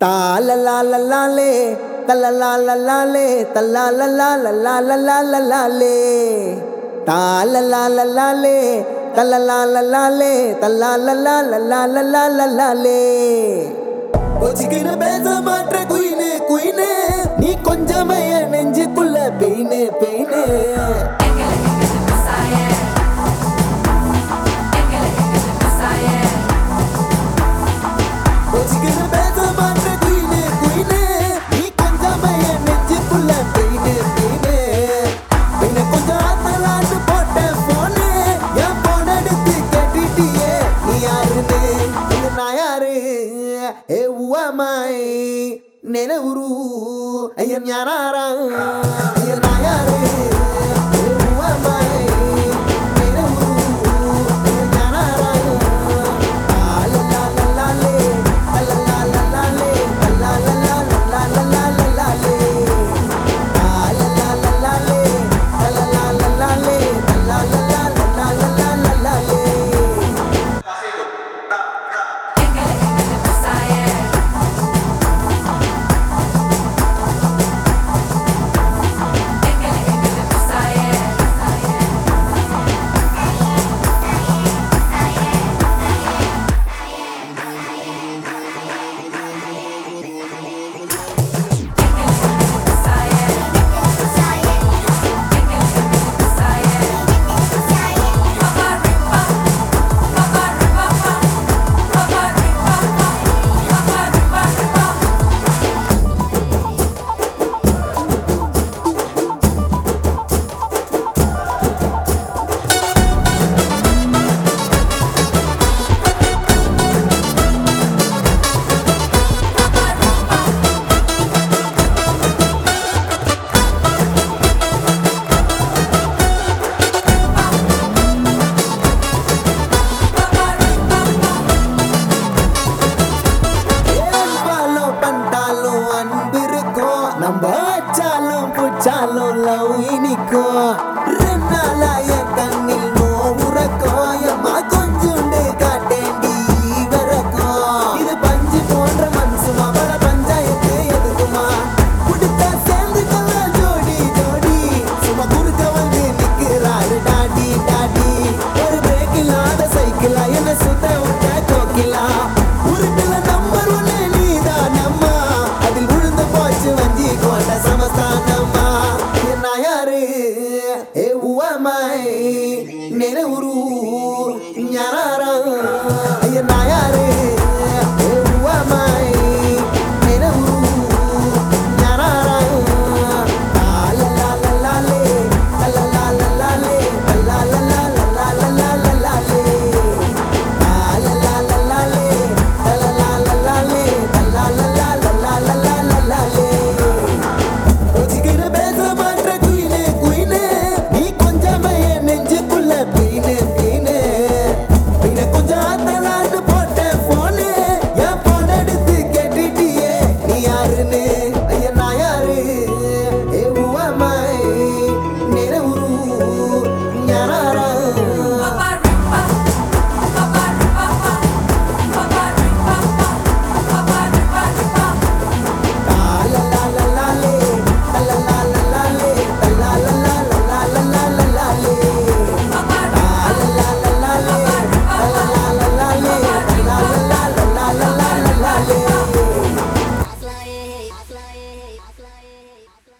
தாலலாலலாலே தலலாலலாலே தல்லாலலாலலாலலாலலாலே தாலலாலலாலே தலலாலலாலே தல்லாலலாலலாலலாலே வச்சுக்கிற பேச மாற்ற குயினு குயினு நீ கொஞ்சமே என் நெஞ்சுக்குள்ள பெயினு பெயினு வச்சுக்கிற பேச மாற்ற குயினு குயினு நீ கொஞ்சமே என் நெஞ்சுக்குள்ள பெயினு பெயினு பின்ன கொஞ்சம் ஆத்தலாண்டு போட்ட போனு என் போன் எடுத்து கேட்டுட்டியே நீ யாருன்னு இது நான் யாரு ஏ உவமாய் ನೆನವರು ಅಯ್ಯನ್ ಯಾರಾರ ಅಯ್ಯನ್ ಯಾರು ஃபாலோ பண்ணிட்டாலும் அன்பு இருக்கும் நம்ம வச்சாலும் புச்சாலும் லவ் இனிக்கும் ரெண்டு நாளா என் கண்ணில் நோவுறக்கும் எம்மா கொஞ்சுண்டு காட்டேண்டி வரக்கும் இது பஞ்சு போன்ற மனசுமா பல பஞ்சாயத்து எதுக்குமா குடித்தா சேர்ந்துக்கலாம் ஜோடி ஜோடி சும்மா குறுக்க வந்து நிக்கிறாரு டாடி டாடி ஒரு பிரேக் இல்லாத சைக்கிளா என்ன சுத்த விட்ட கோக்கிலா உருட்டுல நம்பர் ஒண்ணு நீதான் நம்மா அதில் விழுந்து போச்சு வஞ்சி கொண்ட சமஸ்தானம்மா என்ன யாரு ஏ உவமாய் நினைவுரு ஞானாரா என்ன யாரு ஏ உவமாய் நினைவுரு ஞானாரா லாலாலாலாலே லலாலாலாலே லலாலாலாலாலாலே